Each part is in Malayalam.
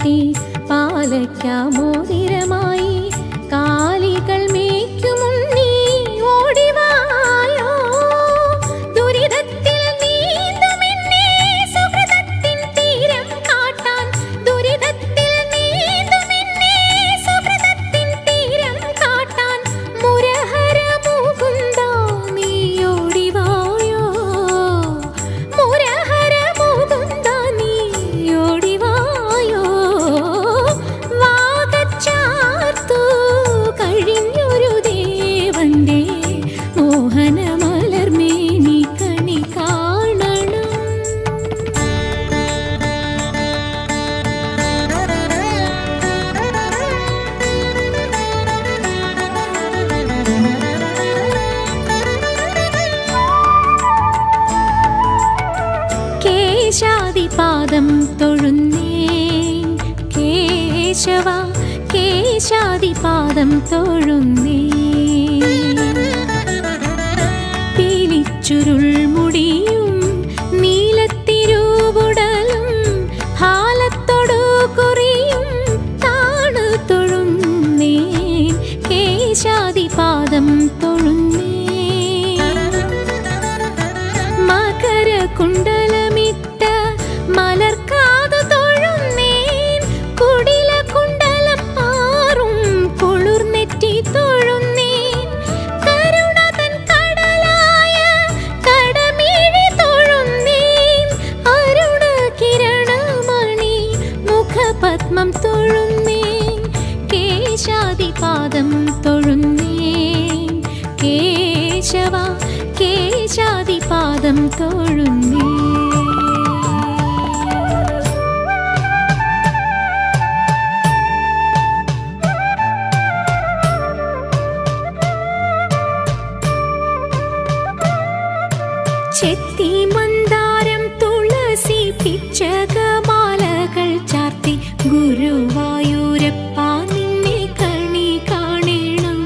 പാലയ്ക്കാമോതിരമായി കാലികൾ മേയ്ക്കുമുന്നീ ഓടിവായോ ദുരിതത്തിൽ നീന്തുമെന്നേ സുഹൃതത്തിൻ തീരം കാട്ടാൻ ദുരിതത്തിൽ നീന്തുമെന്നേ സുഹൃതത്തിൻ തീരം കാട്ടാൻ മുരഹര മുകുന്ദ നീ ഓടിവായോ മുരഹര മുകുന്ദ നീ ഓടിവായോ വാഗച്ചാർത്തു കഴിഞ്ഞൊരു ദേവന്റെ മോഹന മലർമേനി കണി കാണണം കേശാദിപാദം തൊഴുന്നേൻ കേശവ കേശാദിപാദം തൊഴുന്നേൻ പീലിച്ചുരുൾ മുടിയും നീലത്തിരൂവുടലും ഹാലത്തൊടു കുറിയും താണു തൊഴുന്നേൻ കേശാദിപാദം തൊഴുന്നേൻ മകരകുണ്ടലമിട്ട മലർക്കാതു തൊഴുന്നേൻ കുടില കുണ്ടലം പാറും കുളിർനെറ്റി തൊഴുന്നേൻ കരുണതൻ കടലായ കടമിഴി തൊഴുന്നേൻ അരുണ കിരണമണി മുഖപത്മം തൊഴുന്നേൻ കേശാദിപാദം തൊഴുന്നേൻ കേശവ കേശാദിപാദം തൊഴുന്നേ ചെത്തി മന്ദാരം തുളസി പിച്ചകമാലകൾ ചാർത്തി ഗുരുവായൂരപ്പ നിന്നെ കണി കാണണം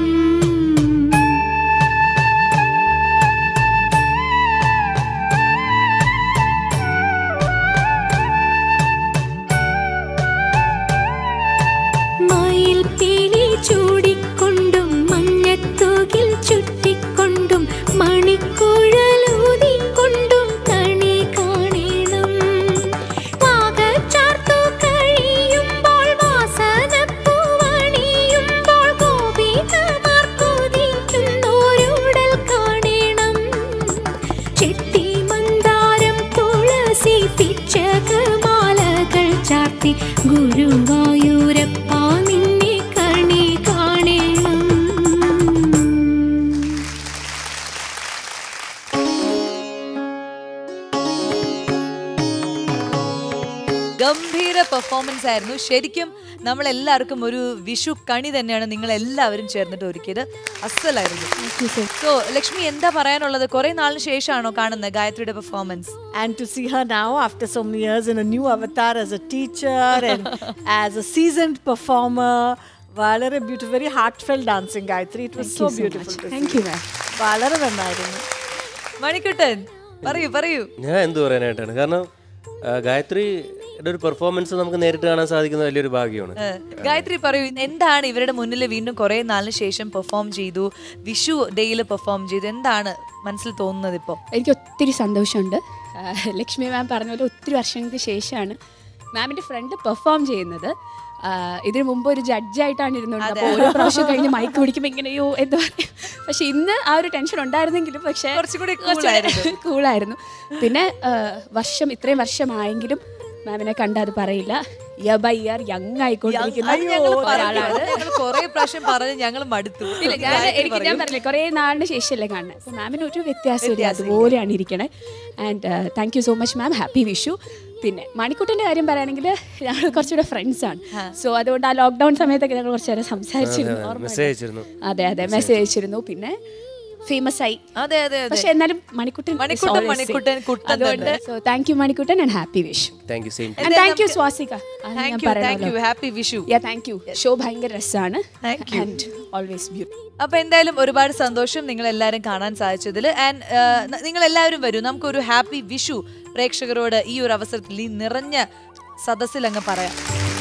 മയിൽ പീലി ചൂടിക്കൊണ്ടും മഞ്ഞത്തൂകിൽ ചുറ്റിക്കൊണ്ടും മണിക്കുഴലൂതിക്കൊണ്ടും കണി കാണണം വാകച്ചാർത്തു കഴിയുമ്പോൾ വാസനപ്പൂവണിയുമ്പോൾ ഗോപികമാർ കൊതിക്കുന്നോരുടൽ കാണണം ചെത്തി മന്ദാരം തുളസി പിച്ചകമാലകൾ ചാർത്തി ഗുരുവായൂരപ്പ നിന്നെ കണി കാണണം ഗംഭീര പെർഫോമൻസ് ആയിരുന്നു ശരിക്കും നമ്മൾ എല്ലാവർക്കും ഒരു വിഷു കണി തന്നെയാണ് നിങ്ങൾ എല്ലാവരും ചേർന്നിട്ട് ഒരുക്കിയത് അസലായിരുന്നു സോ ലക്ഷ്മി എന്താ പറയാനുള്ളത് കുറെ നാളിന് ശേഷമാണോ കാണുന്നത് ഗായത്രിയുടെ performance And to see her now after so many years in a new avatar as a teacher and as a seasoned performer, വളരെ beautiful very heartfelt dancing Gayathri it was so beautiful thank you ma'am വളരെ നന്നായിരുന്നു മണിക്കുട്ടൻ പറയൂ പറയൂ ഞാൻ എന്ത് പറയാനായിട്ടാണ് കാരണം ആ, ഗായത്രിയുടെ ഒരു പെർഫോമൻസ് നമുക്ക് നേരിട്ട് കാണാൻ സാധിക്കുന്ന വലിയൊരു ഭാഗ്യമാണ് ഏ, ഗായത്രി പറയൂ എന്താണ് ഇവരുടെ മുന്നിൽ വീണ്ടും കുറെ നാളിന് ശേഷം പെർഫോം ചെയ്തു വിഷു ഡേയിൽ പെർഫോം ചെയ്തു എന്താണ് മനസ്സിൽ തോന്നുന്നത് ഇപ്പോൾ എനിക്ക് ഒത്തിരി സന്തോഷമുണ്ട് ആ, ലക്ഷ്മി മാം പറഞ്ഞ പോലെ ഒത്തിരി വർഷങ്ങൾക്ക് ശേഷമാണ് മാമിൻ്റെ ഫ്രണ്ട് പെർഫോം ചെയ്യുന്നത് ആ, ഇതിനു മുമ്പ് ഒരു ജഡ്ജായിട്ടാണ് ഇരുന്നുണ്ട് അപ്പോൾ ഓരോ പ്രാവശ്യം കഴിഞ്ഞ് മൈക്ക് പിടിക്കുമ്പോൾ ഇങ്ങനെയോ എന്താ പറയുക പക്ഷെ ഇന്ന് ആ ഒരു ടെൻഷൻ ഉണ്ടായിരുന്നെങ്കിലും പക്ഷേ കുറച്ചും കൂടി cool ആയിരുന്നു. കൂളായിരുന്നു പിന്നെ ആ, വർഷം ഇത്രയും വർഷമായെങ്കിലും മാമിനെ കണ്ട അത് പറയില്ല ഇയർ ബൈ ഇയർ യങ് ആയിക്കൊണ്ടിരിക്കുന്ന അത് ഞങ്ങൾ ഒരാളാണ് ഞങ്ങൾ കുറെ പ്രാവശ്യം പറഞ്ഞ് ഞങ്ങൾ മടുത്തു ഇല്ല ഞാൻ ഗായത്രി എനിക്ക് പറയൂ. ഞാൻ പറഞ്ഞില്ല കുറേ നാളിന് ശേഷമല്ലേ കാണുന്നത് അപ്പോൾ മാമിന് ഒരു വ്യത്യാസമില്ല അതുപോലെയാണ് ഇരിക്കണേ and thank you so much ma'am happy Vishu പിന്നെ മണിക്കുട്ടൻ്റെ കാര്യം പറയുകയാണെങ്കിൽ ഞങ്ങൾ കുറച്ചുകൂടെ ഫ്രണ്ട്സ് ആണ് സോ അതുകൊണ്ട് ആ ലോക്ക്ഡൗൺ സമയത്തൊക്കെ ഞങ്ങൾ കുറച്ച് നേരം സംസാരിച്ചിരുന്നു ഓർമ്മയുണ്ടോ? മെസ്സേജ് അയച്ചിരുന്നു അതെ അതെ മെസ്സേജ് അയച്ചിരുന്നു പിന്നെ ഫേമസ് ആയി അതെ അതെ അതെ പക്ഷെ എന്നാലും Manikuttan is Manikuttan, always Manikuttan, same. Kuttan അതുകൊണ്ട് തന്നെ. So thank you Manikuttan and happy Vishu thank you same and thank you Swasika അത് ഞാൻ താങ്ക് യു താങ്ക് യു പറയണമല്ലോ happy Vishu yeah thank you show ഭയങ്കര രസമാണ് Thank you. And always beauty അപ്പൊ എന്തായാലും ഒരുപാട് സന്തോഷം നിങ്ങൾ എല്ലാവരും കാണാൻ സാധിച്ചതിൽ ആൻഡ് നിങ്ങൾ എല്ലാവരും വരൂ നമുക്കൊരു ഹാപ്പി വിഷു പ്രേക്ഷകരോട് ഈ ഒരു അവസരത്തിൽ ഈ നിറഞ്ഞ സദസ്സിൽ അങ്ങ് പറയാം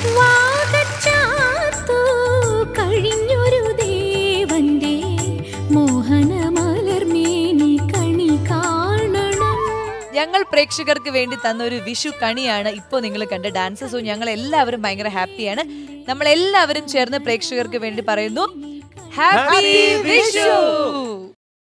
വാകച്ചാർത്തു കഴിഞ്ഞൊരു ദേവന്റെ മോഹന മലർമേനി കണി കാണണം ഞങ്ങൾ പ്രേക്ഷകർക്ക് വേണ്ടി തന്ന ഒരു വിഷു കണിയാണ് ഇപ്പോൾ നിങ്ങൾ കണ്ട ഡാൻസ് സോ ഞങ്ങൾ എല്ലാവരും ഭയങ്കര ഹാപ്പിയാണ് നമ്മൾ എല്ലാവരും ചേർന്ന് പ്രേക്ഷകർക്ക് വേണ്ടി പറയുന്നു ഹാപ്പി വിഷു